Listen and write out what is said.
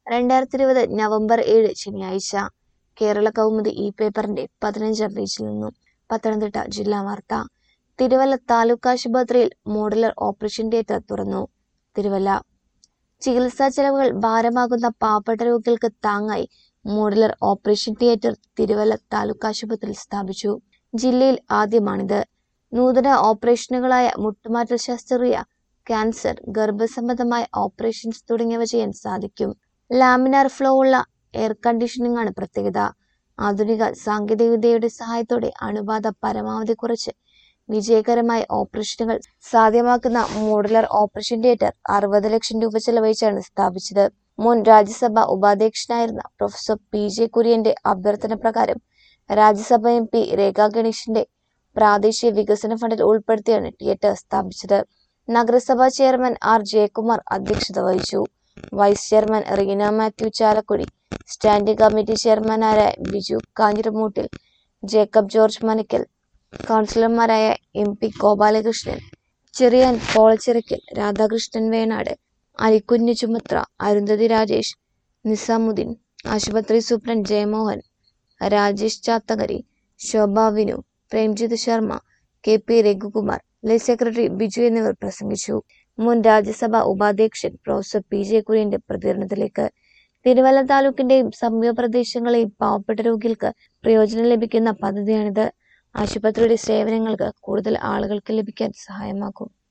രണ്ടായിരത്തി ഇരുപത് നവംബർ ഏഴ് ശനിയാഴ്ച കേരള കൗമുദി ഈ പേപ്പറിന്റെ പതിനഞ്ചാം പേജിൽ നിന്നും പത്തനംതിട്ട ജില്ലാ വാർത്ത തിരുവല്ല താലൂക്ക് ആശുപത്രിയിൽ മോഡുലർ ഓപ്പറേഷൻ തിയേറ്റർ തുറന്നു തിരുവല്ല ചികിത്സാ ചെലവുകൾ ഭാരമാകുന്ന പാവപ്പെട്ട രോഗികൾക്ക് താങ്ങായി modular operation theatre Thiruvalla taluk ആശുപത്രിയിൽ സ്ഥാപിച്ചു ജില്ലയിൽ ആദ്യമാണിത് നൂതന ഓപ്പറേഷനുകളായ മുട്ടുമാറ്റൽ ശസ്ത്രക്രിയ ക്യാൻസർ ഗർഭസംബന്ധമായ ഓപ്പറേഷൻസ് തുടങ്ങിയവ ചെയ്യാൻ സാധിക്കും ലാമിനാർ ഫ്ലോ ഉള്ള എയർ കണ്ടീഷനിംഗ് ആണ് പ്രത്യേകത ആധുനിക സാങ്കേതികവിദ്യയുടെ സഹായത്തോടെ അണുബാധ പരമാവധി കുറച്ച് വിജയകരമായ ഓപ്പറേഷനുകൾ സാധ്യമാക്കുന്ന മോഡുലർ ഓപ്പറേഷൻ തിയേറ്റർ അറുപത് ലക്ഷം രൂപ ചെലവഴിച്ചാണ് സ്ഥാപിച്ചത് മുൻ രാജ്യസഭ ഉപാധ്യക്ഷനായിരുന്ന പ്രൊഫസർ പി ജെ കുര്യന്റെ അഭ്യർത്ഥന പ്രകാരം രാജ്യസഭ എം പി രേഖാ ഗണേഷിന്റെ പ്രാദേശിക വികസന ഫണ്ടിൽ ഉൾപ്പെടുത്തിയാണ് തിയേറ്റർ സ്ഥാപിച്ചത് നഗരസഭാ ചെയർമാൻ ആർ ജയകുമാർ അധ്യക്ഷത വഹിച്ചു vice chairman Reena Mathew Chalakudy standing committee ചെയർമാനായ ബിജു കാഞ്ഞിരമൂട്ടിൽ ജേക്കബ് ജോർജ് മനക്കൽ കൗൺസിലർമാരായ എം പി ഗോപാലകൃഷ്ണൻ ചെറിയാൻ പോളച്ചിറയ്ക്കൽ രാധാകൃഷ്ണൻ വേണാട് അലിക്കുഞ്ഞ് ചുമത്ര അരുന്ധതി രാജേഷ് നിസാമുദ്ദീൻ ആശുപത്രി superintendent Jayamohan Rajesh Chathakari Shobha Vinu Premjith Sharma K P Raghukumar lay secretary Biju എന്നിവർ പ്രസംഗിച്ചു മുൻ രാജ്യസഭാ ഉപാധ്യക്ഷൻ പ്രൊഫസർ പി ജെ കുര്യന്റെ പ്രതികരണത്തിലേക്ക് തിരുവല്ല താലൂക്കിന്റെയും സമീപ പ്രദേശങ്ങളെയും പാവപ്പെട്ട രോഗികൾക്ക് പ്രയോജനം ലഭിക്കുന്ന പദ്ധതിയാണിത് ആശുപത്രിയുടെ സേവനങ്ങൾക്ക് കൂടുതൽ ആളുകൾക്ക് ലഭിക്കാൻ സഹായമാക്കും